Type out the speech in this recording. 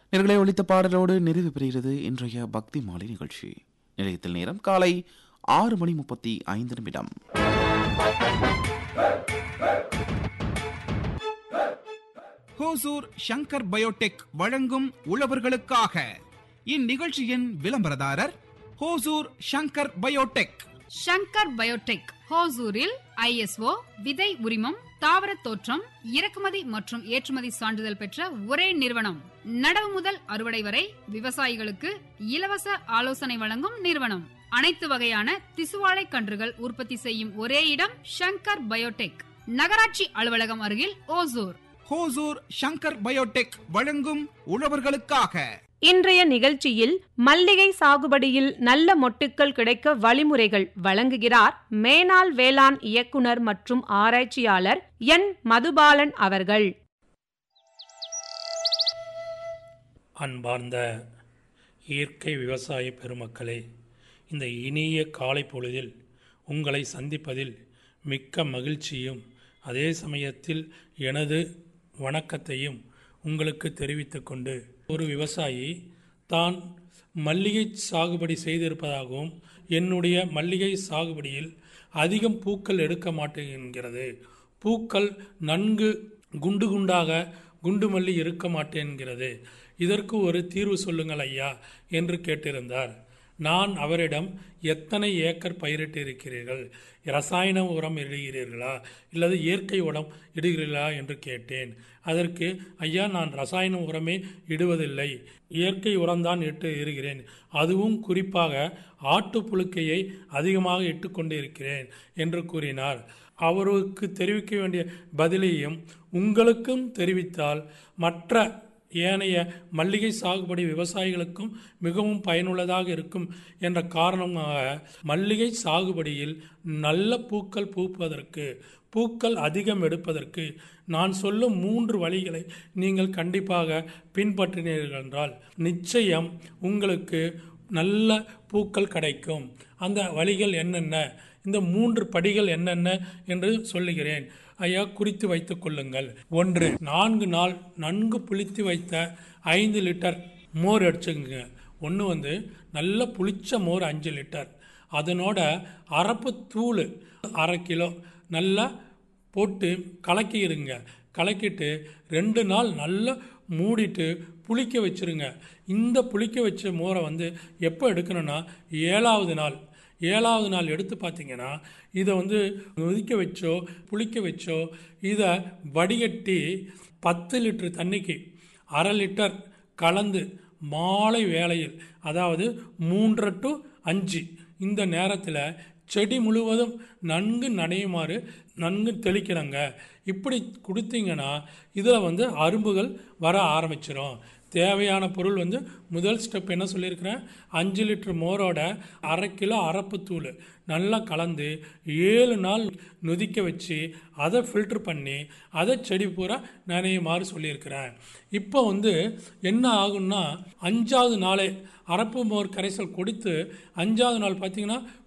நேர்களை ஒழித்த பாடலோடு நிறைவு பெறுகிறது இன்றைய பக்தி மாலை நிகழ்ச்சி நிலையத்தில் நேரம் காலை ஆறு மணி முப்பத்தி ஐந்து நிமிடம் ஹோசூர் ஷங்கர் பயோடெக் வழங்கும் உழவர்களுக்காக இந்நிகழ்ச்சியின் விளம்பரதாரர் ஹோசூர் ஷங்கர் பயோடெக் ஷங்கர் பயோடெக் ஹோசூரில் ஐஎஸ்ஓ விதை உரிமம் தாவர தோற்றம் இறக்குமதி மற்றும் ஏற்றுமதி சான்றிதழ் பெற்ற ஒரே நிறுவனம் நடவு முதல் அறுவடை வரை விவசாயிகளுக்கு இலவச ஆலோசனை வழங்கும் நிறுவனம் அனைத்து வகையான திசுவாழை கன்றுகள் உற்பத்தி செய்யும் ஒரே இடம் ஷங்கர் பயோடெக் நகராட்சி அலுவலகம் அருகில் ஓசூர் ஹோசூர் ஷங்கர் பயோடெக் வழங்கும் உழவர்களுக்காக இன்றைய நிகழ்ச்சியில் மல்லிகை சாகுபடியில் நல்ல மொட்டுக்கள் கிடைக்க வழிமுறைகள் வழங்குகிறார் மேனாள் வேளாண் இயக்குனர் மற்றும் ஆராய்ச்சியாளர் என் மதுபாலன் அவர்கள் அன்பார்ந்த இயற்கை விவசாய பெருமக்களே இந்த இனிய காலை பொழுதில் உங்களை சந்திப்பதில் மிக்க மகிழ்ச்சியும் அதே சமயத்தில் எனது வணக்கத்தையும் உங்களுக்கு தெரிவித்துக் கொண்டு ஒரு விவசாயி தான் மல்லிகை சாகுபடி செய்திருப்பதாகவும் என்னுடைய மல்லிகை சாகுபடியில் அதிகம் பூக்கள் எடுக்க மாட்டேங்கிறது பூக்கள் நன்கு குண்டு குண்டாக குண்டு மல்லி இருக்க மாட்டேங்கிறது இதற்கு ஒரு தீர்வு சொல்லுங்கள் ஐயா என்று கேட்டிருந்தார் நான் அவரிடம் எத்தனை ஏக்கர் பயிரிட்டு இருக்கிறீர்கள் ரசாயன உரம் இடுகிறீர்களா இல்லது இயற்கை உரம் இடுகிறீர்களா என்று கேட்டேன் அதற்கு ஐயா நான் ரசாயன உரமே இடுவதில்லை இயற்கை உரம்தான் இட்டு இருக்கிறேன் அதுவும் குறிப்பாக ஆட்டுப்புழுக்கையை அதிகமாக இட்டுக்கொண்டு இருக்கிறேன் என்று கூறினார் அவருக்கு தெரிவிக்க வேண்டிய பதிலையும் உங்களுக்கும் தெரிவித்தால் மற்ற ஏனைய மல்லிகை சாகுபடி விவசாயிகளுக்கும் மிகவும் பயனுள்ளதாக இருக்கும் என்ற காரணமாக மல்லிகை சாகுபடியில் நல்ல பூக்கள் பூப்பதற்கு பூக்கள் அதிகம் எடுப்பதற்கு நான் சொல்லும் மூன்று வழிகளை நீங்கள் கண்டிப்பாக பின்பற்றினீர்கள் என்றால் நிச்சயம் உங்களுக்கு நல்ல பூக்கள் கிடைக்கும் அந்த வழிகள் என்னென்ன இந்த மூன்று படிகள் என்னென்ன என்று சொல்லுகிறேன் ஐயா குறித்து வைத்துக் கொள்ளுங்கள் ஒன்று நான்கு நாள் நன்கு புளித்து வைத்த ஐந்து லிட்டர் மோர் அடிச்சுங்க ஒன்று வந்து நல்ல புளிச்ச மோர் அஞ்சு லிட்டர் அதனோட அரப்பு தூள் அரை கிலோ நல்லா போட்டு கலக்கிடுங்க கலக்கிட்டு ரெண்டு நாள் நல்லா மூடிட்டு புளிக்க வச்சுருங்க இந்த புளிக்க வச்ச மோரை வந்து எப்போ எடுக்கணும்னா ஏழாவது நாள் ஏழாவது நாள் எடுத்து பார்த்தீங்கன்னா இதை வந்து நொதிக்க வச்சோ புளிக்க வச்சோ இதை வடிகட்டி பத்து லிட்டர் தண்ணிக்கு அரை லிட்டர் கலந்து மாலை வேளையில் அதாவது மூன்று டு அஞ்சு இந்த நேரத்தில் செடி முழுவதும் நன்கு நனையுமாறு நன்கு தெளிக்கிறாங்க இப்படி கொடுத்தீங்கன்னா இதில் வந்து அரும்புகள் வர ஆரம்பிச்சிடும் தேவையான பொருள் வந்து முதல் ஸ்டெப் என்ன சொல்லியிருக்கிறேன் அஞ்சு லிட்டர் மோரோட அரை கிலோ அரப்புத்தூள் நல்லா கலந்து ஏழு நாள் நொதிக்க வச்சு அதை ஃபில்ட்ரு பண்ணி அதை செடி பூரா நனையுமாறு சொல்லியிருக்கிறேன் இப்போ வந்து என்ன ஆகும்னா அஞ்சாவது நாளே அரப்பு மோர் கரைசல் கொடுத்து அஞ்சாவது நாள் பார்த்தீங்கன்னா